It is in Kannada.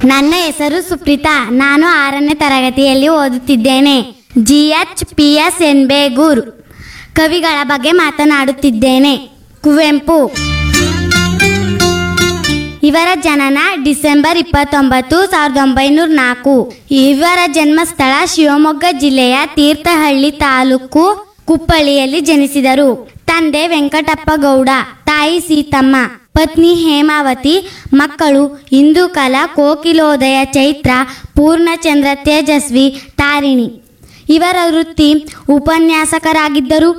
ನನ್ನ ಹೆಸರು ಸುಪ್ರೀತಾ ನಾನು ಆರನೇ ತರಗತಿಯಲ್ಲಿ ಓದುತ್ತಿದ್ದೇನೆ G H P S N Begur ಕವಿಗಳ ಬಗ್ಗೆ ಮಾತನಾಡುತ್ತಿದ್ದೇನೆ ಕುವೆಂಪು ಇವರ ಜನನ ಡಿಸೆಂಬರ್ ಇಪ್ಪತ್ತೊಂಬತ್ತು ಸಾವಿರದ ಒಂಬೈನೂರ ನಾಲ್ಕು ಇವರ ಜನ್ಮಸ್ಥಳ ಶಿವಮೊಗ್ಗ ಜಿಲ್ಲೆಯ ತೀರ್ಥಹಳ್ಳಿ ತಾಲೂಕು ಕುಪ್ಪಳ್ಳಿಯಲ್ಲಿ ಜನಿಸಿದರು ತಂದೆ ವೆಂಕಟಪ್ಪ ಗೌಡ ತಾಯಿ ಸೀತಮ್ಮ ಪತ್ನಿ ಹೇಮಾವತಿ ಮಕ್ಕಳು ಇಂದುಕಲಾ ಕೋಕಿಲೋದಯ ಚೈತ್ರ ಪೂರ್ಣಚಂದ್ರ ತೇಜಸ್ವಿ ತಾರಿಣಿ ಇವರ ವೃತ್ತಿ ಉಪನ್ಯಾಸಕರಾಗಿದ್ದರು